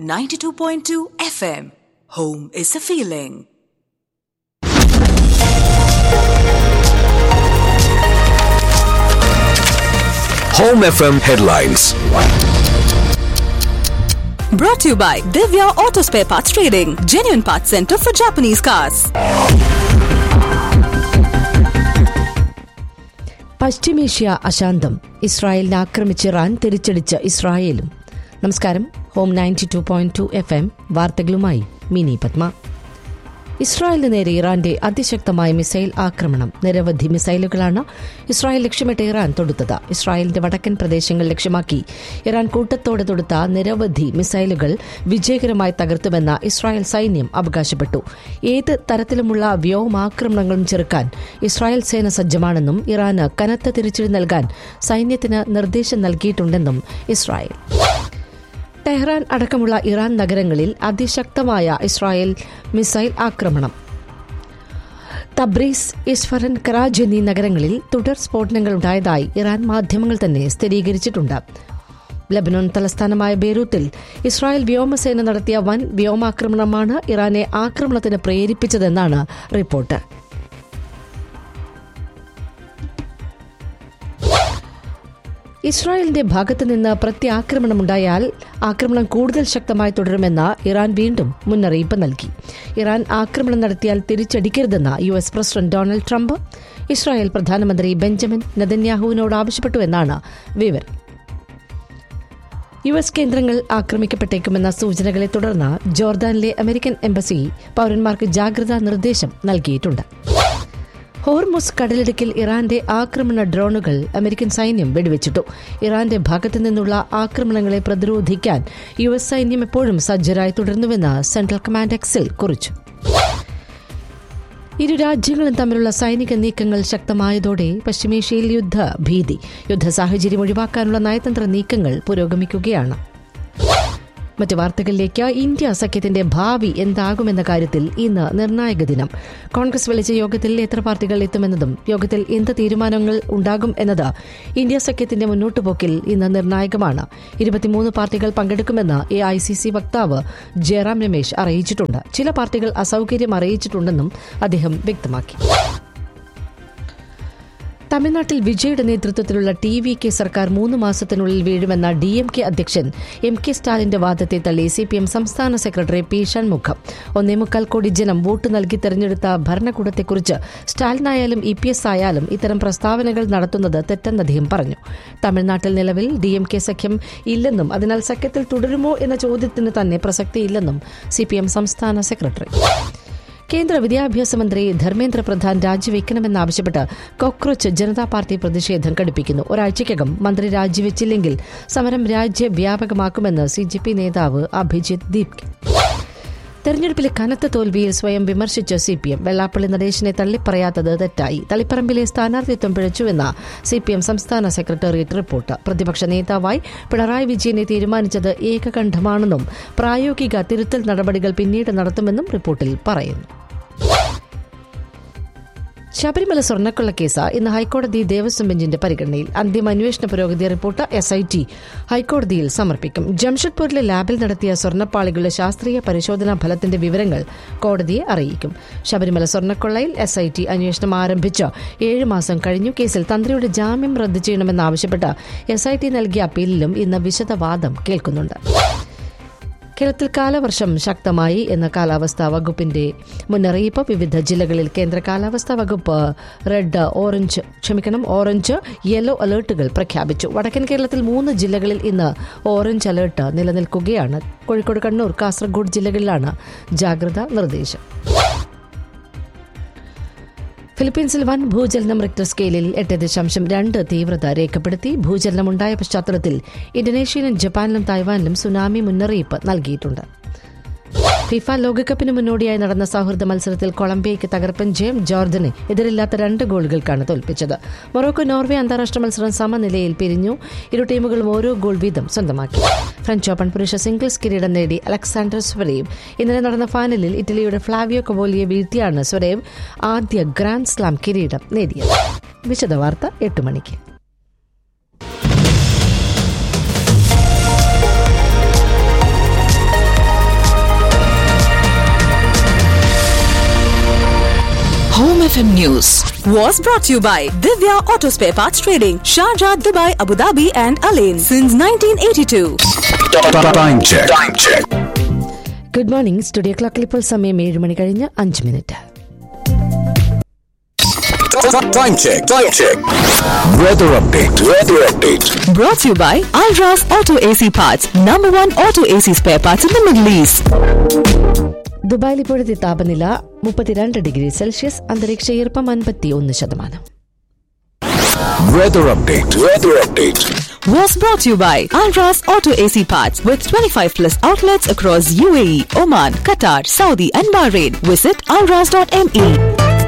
92.2 FM. Home is a feeling. Home FM headlines. Brought to you by Divya Auto Spare Parts Trading, genuine parts center for Japanese cars. പശ്ചിമേഷ്യ അശാന്തം ഇസ്രായേലിനെ ആക്രമിച്ച് Iran തിരിച്ചടിച്ച ഇസ്രായേലും നമസ്കാരം ഹോം ninety two point two F M വാർത്തകളുമായി മിനി പത്മ ഇസ്രായേലിന് നേരെ ഇറാന്റെ അതിശക്തമായ മിസൈൽ ആക്രമണം നിരവധി മിസൈലുകളാണ് ഇസ്രായേൽ ലക്ഷ്യമിട്ട് ഇറാൻ തൊടുത്തത് ഇസ്രായേലിന്റെ വടക്കൻ പ്രദേശങ്ങൾ ലക്ഷ്യമാക്കി ഇറാൻ കൂട്ടത്തോടെ തൊടുത്ത നിരവധി മിസൈലുകൾ വിജയകരമായി തകർത്തുമെന്ന് ഇസ്രായേൽ സൈന്യം അവകാശപ്പെട്ടു ഏത് തരത്തിലുമുള്ള വ്യോമാക്രമണങ്ങളും ചെറുക്കാൻ ഇസ്രായേൽ സേന സജ്ജമാണെന്നും ഇറാന് കനത്ത തിരിച്ചടി നൽകാൻ സൈന്യത്തിന് നിർദ്ദേശം നൽകിയിട്ടുണ്ടെന്നും ഇസ്രായേൽ ടെഹ്റാൻ അടക്കമുള്ള ഇറാൻ നഗരങ്ങളിൽ അതിശക്തമായ ഇസ്രായേൽ മിസൈൽ ആക്രമണം തബ്രീസ് ഇസ്ഫറൻ കറാജ് എന്നീ നഗരങ്ങളിൽ തുടർ സ്ഫോടനങ്ങൾ ഉണ്ടായതായി ഇറാൻ മാധ്യമങ്ങൾ തന്നെ സ്ഥിരീകരിച്ചിട്ടുണ്ട് ലബനോൻ തലസ്ഥാനമായ ബെയ്റൂത്തിൽ ഇസ്രായേൽ വ്യോമസേന നടത്തിയ വൻ വ്യോമാക്രമണമാണ് ഇറാനെ ആക്രമണത്തിന് പ്രേരിപ്പിച്ചതെന്നാണ് റിപ്പോർട്ട് ഇസ്രായേലിന്റെ ഭാഗത്തുനിന്ന് പ്രത്യാക്രമണമുണ്ടായാൽ ആക്രമണം കൂടുതൽ ശക്തമായി തുടരുമെന്ന് ഇറാൻ വീണ്ടും മുന്നറിയിപ്പ് നൽകി ഇറാൻ ആക്രമണം നടത്തിയാൽ തിരിച്ചടിക്കരുതെന്ന് U S president Donald Trump Israel പ്രധാനമന്ത്രി ബെഞ്ചമിൻ നെതന്യാഹുവിനോട് ആവശ്യപ്പെട്ടുവെന്നാണ് വിവരം യു എസ് കേന്ദ്രങ്ങൾ ആക്രമിക്കപ്പെട്ടേക്കുമെന്ന സൂചനകളെ തുടർന്ന് ജോർദാനിലെ അമേരിക്കൻ എംബസി പൌരന്മാർക്ക് ജാഗ്രതാ നിർദ്ദേശം നൽകിയിട്ടുണ്ട് ഹോർമുസ് കടലിടുക്കിൽ ഇറാന്റെ ആക്രമണ ഡ്രോണുകൾ അമേരിക്കൻ സൈന്യം വെടിവെച്ചിട്ടു ഇറാന്റെ ഭാഗത്തു നിന്നുള്ള ആക്രമണങ്ങളെ പ്രതിരോധിക്കാൻ യു എസ് സൈന്യം എപ്പോഴും സജ്ജരായി തുടരുന്നുവെന്ന് സെൻട്രൽ കമാൻഡ് എക്സിൽ കുറിച്ചു ഇരു രാജ്യങ്ങളും തമ്മിലുള്ള സൈനിക നീക്കങ്ങൾ ശക്തമായതോടെ പശ്ചിമേഷ്യയിൽ യുദ്ധ ഭീതി യുദ്ധ സാഹചര്യം ഒഴിവാക്കാനുള്ള നയതന്ത്ര നീക്കങ്ങൾ പുരോഗമിക്കുകയാണ് മറ്റ് വാർത്തകളിലേക്ക് ഇന്ത്യ സഖ്യത്തിന്റെ ഭാവി എന്താകുമെന്ന കാര്യത്തിൽ ഇന്ന് നിർണായക ദിനം കോൺഗ്രസ് വിളിച്ച യോഗത്തിൽ എത്ര പാർട്ടികൾ എത്തുമെന്നതും യോഗത്തിൽ എന്ത് തീരുമാനങ്ങൾ ഉണ്ടാകും എന്നത് ഇന്ത്യ സഖ്യത്തിന്റെ മുന്നോട്ടുപോക്കിൽ ഇന്ന് നിർണായകമാണ് ഇരുപത്തിമൂന്ന് പാർട്ടികൾ പങ്കെടുക്കുമെന്ന് എ ഐ സി സി വക്താവ് ജയറാം രമേശ് അറിയിച്ചിട്ടുണ്ട് ചില പാർട്ടികൾ അസൌകര്യം അറിയിച്ചിട്ടുണ്ടെന്നും അദ്ദേഹം വ്യക്തമാക്കി തമിഴ്നാട്ടിൽ വിജയുടെ നേതൃത്വത്തിലുള്ള ടി വി കെ സർക്കാർ മൂന്ന് മാസത്തിനുള്ളിൽ വീഴുമെന്ന ഡി എം കെ അധ്യക്ഷൻ എം കെ സ്റ്റാലിന്റെ വാദത്തെ തള്ളി സി പി എം സംസ്ഥാന സെക്രട്ടറി പി ഷൺമുഖം ഒന്നേമുക്കാൽ കോടി ജനം വോട്ട് നൽകി തെരഞ്ഞെടുത്ത ഭരണകൂടത്തെക്കുറിച്ച് സ്റ്റാലിനായാലും ഇ പി എസ് ആയാലും ഇത്തരം പ്രസ്താവനകൾ നടത്തുന്നത് തെറ്റെന്ന് അദ്ദേഹം പറഞ്ഞു തമിഴ്നാട്ടിൽ നിലവിൽ ഡി എം കെ സഖ്യം ഇല്ലെന്നും അതിനാൽ സഖ്യത്തിൽ തുടരുമോ എന്ന ചോദ്യത്തിന് തന്നെ പ്രസക്തിയില്ലെന്നും സി പി എം സംസ്ഥാന സെക്രട്ടറി കേന്ദ്ര വിദ്യാഭ്യാസ മന്ത്രി ധർമ്മേന്ദ്ര പ്രധാൻ രാജിവെക്കണമെന്നാവശ്യപ്പെട്ട് കോക്രോച്ച് ജനതാ പാർട്ടി പ്രതിഷേധം ഘടിപ്പിക്കുന്നു ഒരാഴ്ചയ്ക്കകം മന്ത്രി രാജിവെച്ചില്ലെങ്കിൽ സമരം രാജ്യവ്യാപകമാക്കുമെന്ന് സി ജെ പി നേതാവ് അഭിജിത് ദീപ് തെരഞ്ഞെടുപ്പിലെ കനത്ത തോൽവിയിൽ സ്വയം വിമർശിച്ച C P M Vellappally Natesan തള്ളിപ്പറയാത്തത് തെറ്റായി തളിപ്പറമ്പിലെ സ്ഥാനാർത്ഥിത്വം പിഴച്ചുവെന്ന സി പി എം സംസ്ഥാന സെക്രട്ടേറിയറ്റ് റിപ്പോർട്ട് പ്രതിപക്ഷ നേതാവായി പിണറായി വിജയനെ തീരുമാനിച്ചത് ഏകകണ്ഠമാണെന്നും പ്രായോഗിക തിരുത്തൽ നടപടികൾ പിന്നീട് നടത്തുമെന്നും റിപ്പോർട്ടിൽ പറയുന്നു ശബരിമല സ്വർണ്ണക്കൊള്ളക്കേസ് ഇന്ന് ഹൈക്കോടതി ദേവസ്വം ബെഞ്ചിന്റെ പരിഗണനയിൽ അന്തിമ അന്വേഷണ പുരോഗതി റിപ്പോർട്ട് എസ് ഐ ടി ഹൈക്കോടതിയിൽ സമർപ്പിക്കും ജംഷഡ്പൂരിലെ ലാബിൽ നടത്തിയ സ്വർണ്ണപ്പാളികളുടെ ശാസ്ത്രീയ പരിശോധനാ ഫലത്തിന്റെ വിവരങ്ങൾ കോടതിയെ അറിയിക്കും ശബരിമല സ്വർണ്ണക്കൊള്ളയിൽ എസ് ഐ ടി അന്വേഷണം ആരംഭിച്ച് ഏഴ് മാസം കഴിഞ്ഞു കേസിൽ തന്ത്രിയുടെ ജാമ്യം റദ്ദു ചെയ്യണമെന്നാവശ്യപ്പെട്ട് എസ് ഐ ടി നൽകിയ അപ്പീലിലും ഇന്ന് വിശദവാദം കേൾക്കുന്നുണ്ട് കേരളത്തിൽ കാലവർഷം ശക്തമായി എന്ന കാലാവസ്ഥാ വകുപ്പിന്റെ മുന്നറിയിപ്പ് വിവിധ ജില്ലകളിൽ കേന്ദ്ര കാലാവസ്ഥാ വകുപ്പ് റെഡ് ഓറഞ്ച് ക്ഷമിക്കണം ഓറഞ്ച് യെല്ലോ അലർട്ടുകൾ പ്രഖ്യാപിച്ചു വടക്കൻ കേരളത്തിൽ മൂന്ന് ജില്ലകളിൽ ഇന്ന് ഓറഞ്ച് അലർട്ട് നിലനിൽക്കുകയാണ് കോഴിക്കോട് കണ്ണൂർ കാസർഗോഡ് ജില്ലകളിലാണ് ജാഗ്രതാ നിർദ്ദേശം ഫിലിപ്പീൻസിൽ വൻ ഭൂചലനം റിക്ടർ സ്കെയിലിൽ എട്ട് ദശാംശം രണ്ട് തീവ്രത രേഖപ്പെടുത്തി ഭൂചലനമുണ്ടായ പശ്ചാത്തലത്തിൽ ഇന്തോനേഷ്യയിലും ജപ്പാനിലും തായ്വാനിലും സുനാമി മുന്നറിയിപ്പ് നൽകിയിട്ടുണ്ട് ഫിഫ ലോകകപ്പിന് മുന്നോടിയായി നടന്ന സൗഹൃദ മത്സരത്തിൽ കൊളംബിയയ്ക്ക് തകർപ്പൻ ജയം ജോർദനെ എതിരില്ലാത്ത രണ്ട് ഗോളുകൾക്കാണ് തോൽപ്പിച്ചത് മൊറോക്കോ നോർവേ അന്താരാഷ്ട്ര മത്സരം സമനിലയിൽ പിരിഞ്ഞു ഇരു ടീമുകളും ഓരോ ഗോൾ വീതം സ്വന്തമാക്കി ഫ്രഞ്ച് ഓപ്പൺ പുരുഷ സിംഗിൾസ് കിരീടം നേടി അലക്സാണ്ടർ സ്വരേവ് ഇന്നലെ നടന്ന ഫൈനലിൽ ഇറ്റലിയുടെ ഫ്ലാവിയോ കൊവോലിയെ വീഴ്ത്തിയാണ് സ്വരേവ് ആദ്യ ഗ്രാൻഡ് സ്ലാം കിരീടം നേടിയത് വിശദവാർത്ത എട്ട് മണിക്ക് FM News. Was brought to you by Divya Auto Spare Parts Trading, Sharjah, Dubai, Abu Dhabi, and Alain since 1982. Time check. Time check. Good morning studio ക്ലോക്കിൽ ഇപ്പോൾ സമയം ഏഴ് മണി കഴിഞ്ഞ് അഞ്ച് minute Time check. Time check. Weather update. Weather update. Brought to you by Alras Auto AC Parts, number one auto AC spare parts in the Middle East. ദുബായിൽ ഇപ്പോഴത്തെ താപനില മുപ്പത്തിരണ്ട് ഡിഗ്രി സെൽഷ്യസ് അന്തരീക്ഷ ഈർപ്പം അൻപത്തി ഒന്ന് ശതമാനം Weather update. Weather update. Was brought to you by Alras Auto AC Parts with 25 plus outlets across UAE, Oman, Qatar, Saudi, and Bahrain. Visit alras.me.